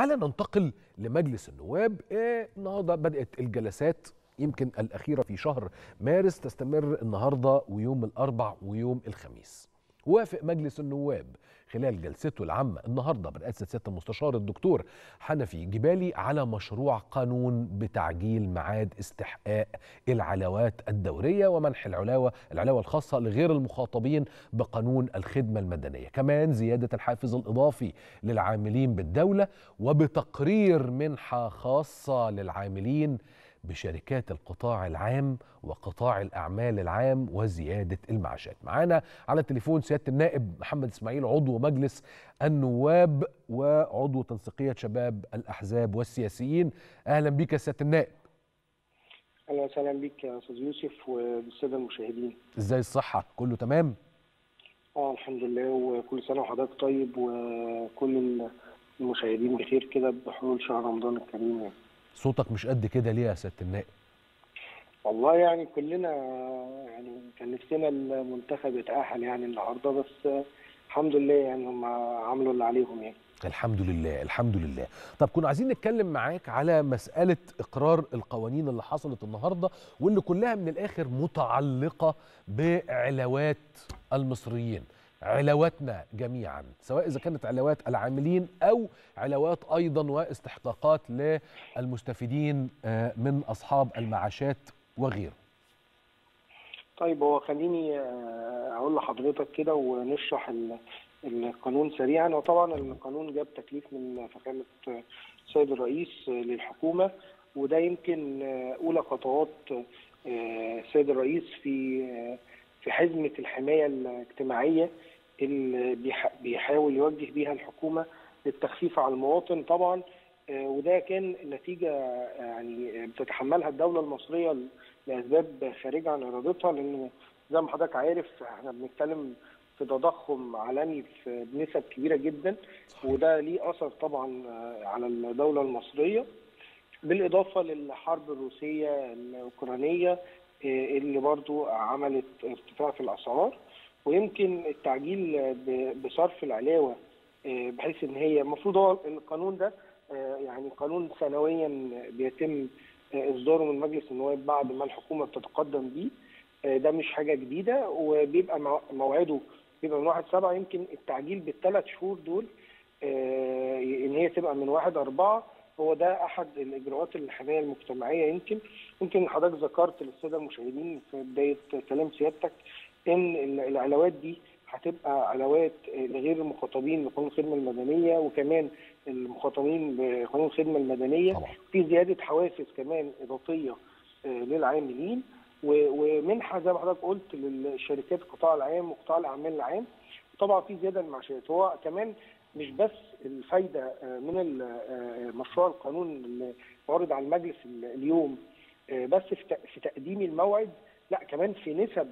تعال ننتقل لمجلس النواب إيه النهارده بدات الجلسات يمكن الاخيره في شهر مارس تستمر النهارده ويوم الاربع ويوم الخميس وافق مجلس النواب خلال جلسته العامة النهاردة برئاسة سيادة المستشار الدكتور حنفي جبالي على مشروع قانون بتعجيل ميعاد استحقاق العلاوات الدورية ومنح العلاوة العلاوة الخاصة لغير المخاطبين بقانون الخدمة المدنية كمان زيادة الحافز الإضافي للعاملين بالدولة وبتقرير منحة خاصة للعاملين بشركات القطاع العام وقطاع الأعمال العام وزيادة المعاشات معانا على التليفون سيادة النائب محمد إسماعيل عضو مجلس النواب وعضو تنسيقية شباب الأحزاب والسياسيين أهلا بك يا سيادة النائب اهلا وسهلا بك يا استاذ يوسف وبالساده المشاهدين إزاي الصحة كله تمام اه الحمد لله وكل سنه وحضرتك طيب وكل المشاهدين بخير كده بحلول شهر رمضان الكريم يعني. صوتك مش قد كده ليه يا سيادة النائب والله يعني كلنا يعني كان نفسنا المنتخب يتأهل يعني النهارده بس الحمد لله يعني هم عملوا اللي عليهم يعني الحمد لله الحمد لله طب كنا عايزين نتكلم معاك على مسألة إقرار القوانين اللي حصلت النهاردة واللي كلها من الآخر متعلقة بعلاوات المصريين علاواتنا جميعا سواء إذا كانت علاوات العاملين أو علاوات أيضا واستحقاقات للمستفيدين من أصحاب المعاشات وغيره طيب هو خليني اقول لحضرتك كده ونشرح القانون سريعا وطبعا القانون جاب تكليف من فخامه السيد الرئيس للحكومه وده يمكن اولى خطوات السيد الرئيس في في حزمه الحمايه الاجتماعيه اللي بيحاول يوجه بيها الحكومه للتخفيف على المواطن طبعا وده كان نتيجه يعني بتتحملها الدوله المصريه لاسباب خارجه عن ارادتها لان زي ما حضرتك عارف احنا بنتكلم في تضخم عالمي بنسب كبيره جدا وده ليه اثر طبعا على الدوله المصريه بالاضافه للحرب الروسيه الاوكرانيه اللي برضو عملت ارتفاع في الاسعار ويمكن التعجيل بصرف العلاوه بحيث ان هي المفروض هو القانون ده يعني قانون سنويا بيتم اصداره من مجلس النواب بعد ما الحكومه بتتقدم بيه ده مش حاجه جديده وبيبقى موعده بيبقى من 1 7 يمكن التعجيل بالثلاث شهور دول ان هي تبقى من 1 4 هو ده احد الاجراءات الحمايه المجتمعيه يمكن يمكن حضرتك ذكرت للساده المشاهدين في بدايه كلام سيادتك ان العلاوات دي هتبقى علاوات لغير المخاطبين بقانون الخدمه المدنيه وكمان المخاطبين بقانون الخدمه المدنيه طبعا. في زياده حوافز كمان اضافيه للعاملين ومنحه زي ما حضرتك قلت للشركات القطاع العام وقطاع الاعمال العام طبعا في زياده للمعاشات هو كمان مش بس الفايده من مشروع القانون اللي معرض على المجلس اليوم بس في تقديم الموعد لا كمان في نسب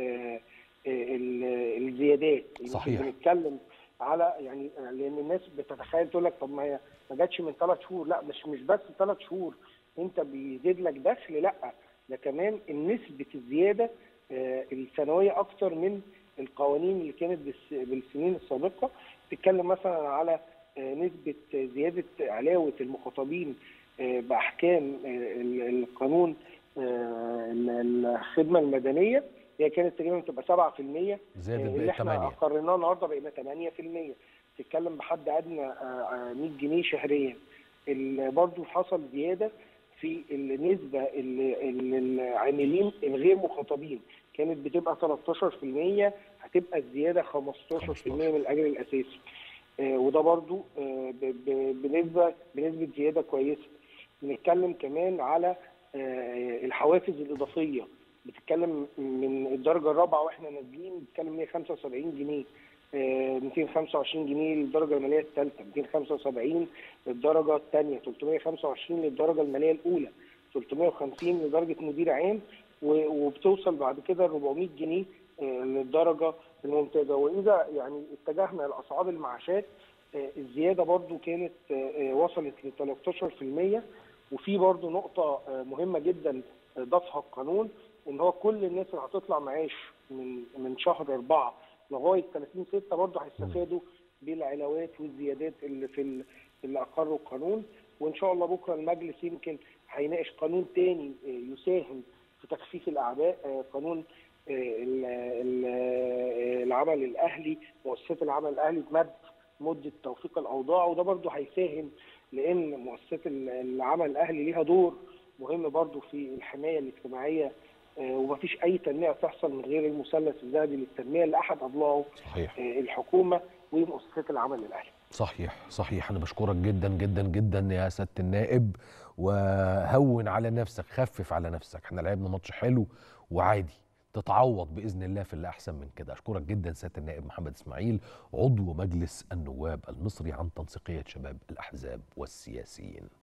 الزيادات صحيح. بنتكلم على يعني لان الناس بتتخيل تقول لك طب ما هي ما جاتش من ثلاث شهور لا مش مش بس ثلاث شهور انت بيزيد لك دخل لا ده كمان نسبه الزياده السنويه اكثر من القوانين اللي كانت بالسنين السابقه تتكلم مثلا على نسبه زياده علاوه المخاطبين باحكام القانون الخدمه المدنيه هي كانت تقريبا بتبقى 7% زادت اللي بقت احنا 8 اقررناه النهارده بقينا 8% تتكلم بحد ادنى 100 جنيه شهريا برضه حصل زياده في النسبه العاملين الغير مخاطبين كانت بتبقى 13% هتبقى الزياده 15% من الاجر الاساسي وده برضو بنسبه بنسبه زياده كويسه بنتكلم كمان على الحوافز الاضافيه بتتكلم من الدرجه الرابعه واحنا نازلين بتتكلم 175 جنيه 225 جنيه للدرجه الماليه الثالثه 275 للدرجه الثانيه 325 للدرجه الماليه الاولى 350 لدرجه مدير عام وبتوصل بعد كده 400 جنيه للدرجه الممتازه واذا يعني اتجهنا لاصعاد المعاشات الزياده برضو كانت وصلت ل 13% وفي برضو نقطه مهمه جدا ضافها القانون ان هو كل الناس اللي هتطلع معاش من من شهر أربعة لغايه 30 6 برضه هيستفادوا بالعلاوات والزيادات اللي في اللي اقروا القانون وان شاء الله بكره المجلس يمكن هيناقش قانون تاني يساهم في تخفيف الاعباء قانون العمل الاهلي مؤسسات العمل الاهلي بمد مده توثيق الاوضاع وده برضه هيساهم لان مؤسسات العمل الاهلي ليها دور مهم برضه في الحمايه الاجتماعيه ومفيش اي تنميه تحصل من غير المثلث الذهبي للتنميه اللي احد اضلاعه صحيح. الحكومه ومؤسسات العمل الاهلي. صحيح صحيح انا بشكرك جدا جدا جدا يا سياده النائب وهون على نفسك خفف على نفسك احنا لعبنا ماتش حلو وعادي تتعوض باذن الله في اللي احسن من كده اشكرك جدا سياده النائب محمد اسماعيل عضو مجلس النواب المصري عن تنسيقيه شباب الاحزاب والسياسيين